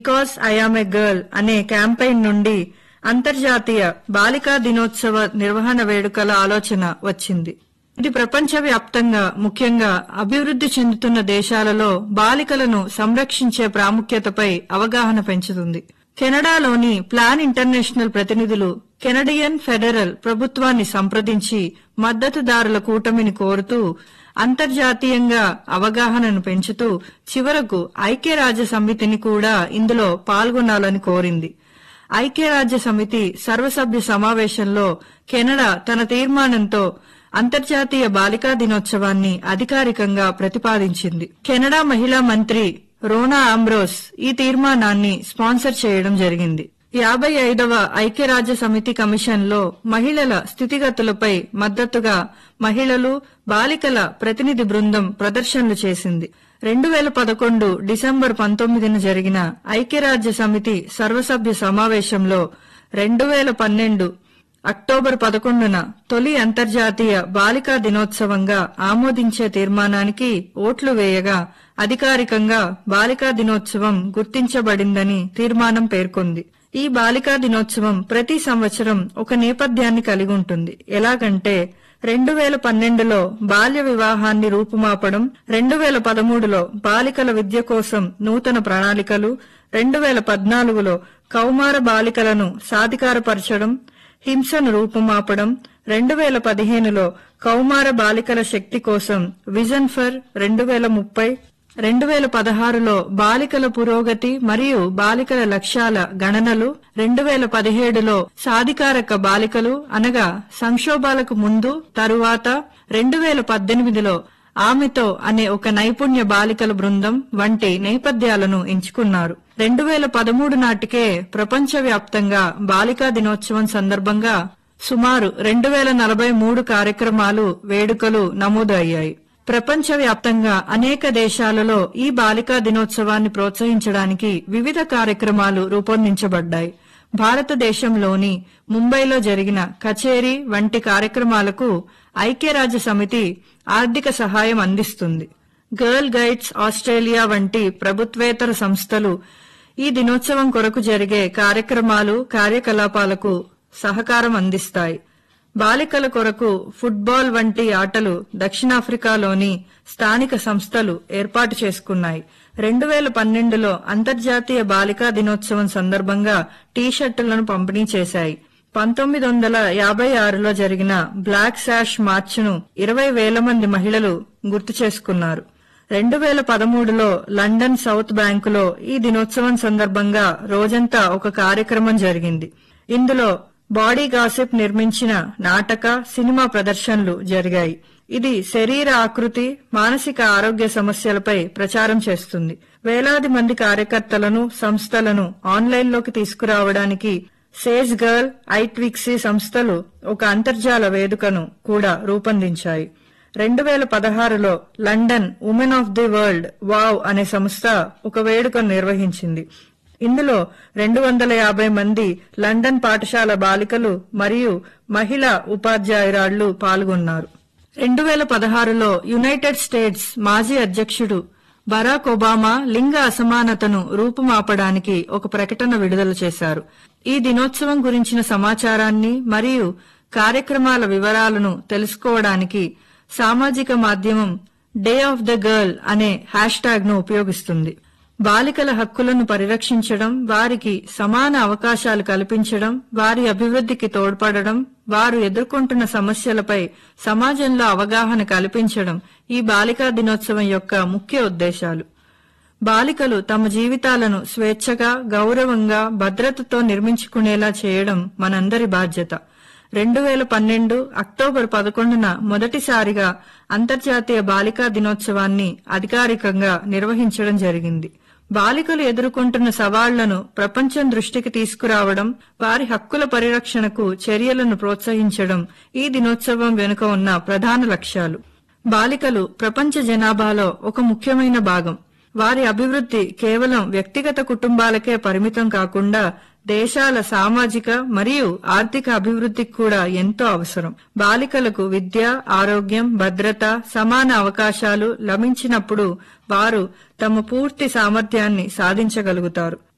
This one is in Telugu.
బికాస్ ఐఆమ్ ఎ గర్ల్ అనే క్యాంపెయిన్ నుండి అంతర్జాతీయ బాలికా దినోత్సవ నిర్వహణ వేడుకల ఆలోచన వచ్చింది ఇది ప్రపంచవ్యాప్తంగా ముఖ్యంగా అభివృద్ధి చెందుతున్న దేశాలలో బాలికలను సంరక్షించే ప్రాముఖ్యతపై అవగాహన పెంచుతుంది కెనడాలోని ప్లాన్ ఇంటర్నేషనల్ ప్రతినిధులు కెనడియన్ ఫెడరల్ ప్రభుత్వాన్ని సంప్రదించి మద్దతుదారుల కూటమిని కోరుతూ అంతర్జాతీయంగా అవగాహనను పెంచుతూ చివరకు ఐక్యరాజ్య సమితిని కూడా ఇందులో పాల్గొనాలని కోరింది ఐక్యరాజ్య సమితి సర్వసభ్య సమావేశంలో కెనడా తన తీర్మానంతో అంతర్జాతీయ బాలికా దినోత్సవాన్ని అధికారికంగా ప్రతిపాదించింది కెనడా మహిళా మంత్రి రోనా ఆంబ్రోస్ ఈ తీర్మానాన్ని స్పాన్సర్ చేయడం జరిగింది యాభై ఐదవ ఐక్యరాజ్య సమితి కమిషన్లో మహిళల స్థితిగతులపై మద్దతుగా మహిళలు బాలికల ప్రతినిధి బృందం ప్రదర్శనలు చేసింది రెండు వేల పదకొండు డిసెంబర్ పంతొమ్మిదిన జరిగిన ఐక్యరాజ్య సమితి సర్వసభ్య సమావేశంలో రెండు వేల పన్నెండు అక్టోబర్ పదకొండున తొలి అంతర్జాతీయ బాలికా దినోత్సవంగా ఆమోదించే తీర్మానానికి ఓట్లు వేయగా అధికారికంగా బాలికా దినోత్సవం గుర్తించబడిందని తీర్మానం పేర్కొంది ఈ బాలికా దినోత్సవం ప్రతి సంవత్సరం ఒక నేపథ్యాన్ని కలిగి ఉంటుంది ఎలాగంటే రెండు వేల పన్నెండులో బాల్య వివాహాన్ని రూపుమాపడం రెండు వేల పదమూడులో బాలికల విద్య కోసం నూతన ప్రణాళికలు రెండు వేల పద్నాలుగులో కౌమార బాలికలను సాధికారపరచడం హింసను రూపుమాపడం రెండు వేల పదిహేనులో కౌమార బాలికల శక్తి కోసం విజన్ ఫర్ రెండు వేల ముప్పై రెండు వేల పదహారులో బాలికల పురోగతి మరియు బాలికల లక్ష్యాల గణనలు రెండు వేల పదిహేడులో సాధికారక బాలికలు అనగా సంక్షోభాలకు ముందు తరువాత రెండు వేల పద్దెనిమిదిలో ఆమెతో అనే ఒక నైపుణ్య బాలికల బృందం వంటి నేపథ్యాలను ఎంచుకున్నారు రెండు వేల పదమూడు నాటికే ప్రపంచవ్యాప్తంగా బాలికా దినోత్సవం సందర్భంగా సుమారు రెండు వేల నలభై మూడు కార్యక్రమాలు వేడుకలు నమోదు అయ్యాయి ప్రపంచవ్యాప్తంగా అనేక దేశాలలో ఈ బాలికా దినోత్సవాన్ని ప్రోత్సహించడానికి వివిధ కార్యక్రమాలు రూపొందించబడ్డాయి భారతదేశంలోని ముంబైలో జరిగిన కచేరీ వంటి కార్యక్రమాలకు ఐక్యరాజ్య సమితి ఆర్థిక సహాయం అందిస్తుంది గర్ల్ గైడ్స్ ఆస్ట్రేలియా వంటి ప్రభుత్వేతర సంస్థలు ఈ దినోత్సవం కొరకు జరిగే కార్యక్రమాలు కార్యకలాపాలకు సహకారం అందిస్తాయి బాలికల కొరకు ఫుట్బాల్ వంటి ఆటలు దక్షిణాఫ్రికాలోని స్థానిక సంస్థలు ఏర్పాటు చేసుకున్నాయి రెండు వేల పన్నెండులో అంతర్జాతీయ బాలికా దినోత్సవం సందర్భంగా టీ షర్టులను పంపిణీ చేశాయి పంతొమ్మిది వందల యాభై ఆరులో జరిగిన బ్లాక్ శాష్ మార్చ్ను ఇరవై వేల మంది మహిళలు గుర్తు చేసుకున్నారు రెండు వేల పదమూడులో లండన్ సౌత్ బ్యాంకులో ఈ దినోత్సవం సందర్భంగా రోజంతా ఒక కార్యక్రమం జరిగింది ఇందులో బాడీ గాసిప్ నిర్మించిన నాటక సినిమా ప్రదర్శనలు జరిగాయి ఇది శరీర ఆకృతి మానసిక ఆరోగ్య సమస్యలపై ప్రచారం చేస్తుంది వేలాది మంది కార్యకర్తలను సంస్థలను ఆన్లైన్లోకి తీసుకురావడానికి సేజ్ గర్ల్ ఐట్విక్సీ సంస్థలు ఒక అంతర్జాల వేదికను కూడా రూపొందించాయి రెండు వేల పదహారులో London women of the world wow అనే సంస్థ ఒక వేడుకను నిర్వహించింది ఇందులో రెండు వందల యాభై మంది లండన్ పాఠశాల బాలికలు మరియు మహిళా ఉపాధ్యాయురాళ్లు పాల్గొన్నారు రెండు వేల పదహారులో యునైటెడ్ స్టేట్స్ మాజీ అధ్యక్షుడు బరాక్ ఒబామా లింగ అసమానతను రూపుమాపడానికి ఒక ప్రకటన విడుదల చేశారు ఈ దినోత్సవం గురించిన సమాచారాన్ని మరియు కార్యక్రమాల వివరాలను తెలుసుకోవడానికి సామాజిక మాధ్యమం డే ఆఫ్ ద గర్ల్ అనే హ్యాష్ ట్యాగ్ ను ఉపయోగిస్తుంది బాలికల హక్కులను పరిరక్షించడం వారికి సమాన అవకాశాలు కల్పించడం వారి అభివృద్ధికి తోడ్పడడం వారు ఎదుర్కొంటున్న సమస్యలపై సమాజంలో అవగాహన కల్పించడం ఈ బాలికా దినోత్సవం యొక్క ముఖ్య ఉద్దేశాలు బాలికలు తమ జీవితాలను స్వేచ్ఛగా గౌరవంగా భద్రతతో నిర్మించుకునేలా చేయడం మనందరి బాధ్యత రెండు వేల పన్నెండు అక్టోబర్ పదకొండున మొదటిసారిగా అంతర్జాతీయ బాలికా దినోత్సవాన్ని అధికారికంగా నిర్వహించడం జరిగింది బాలికలు ఎదుర్కొంటున్న సవాళ్లను ప్రపంచం దృష్టికి తీసుకురావడం వారి హక్కుల పరిరక్షణకు చర్యలను ప్రోత్సహించడం ఈ దినోత్సవం వెనుక ఉన్న ప్రధాన లక్ష్యాలు బాలికలు ప్రపంచ జనాభాలో ఒక ముఖ్యమైన భాగం వారి అభివృద్ధి కేవలం వ్యక్తిగత కుటుంబాలకే పరిమితం కాకుండా దేశాల సామాజిక మరియు ఆర్థిక అభివృద్ధికి కూడా ఎంతో అవసరం బాలికలకు విద్య ఆరోగ్యం భద్రత సమాన అవకాశాలు లభించినప్పుడు వారు తమ పూర్తి సామర్థ్యాన్ని సాధించగలుగుతారు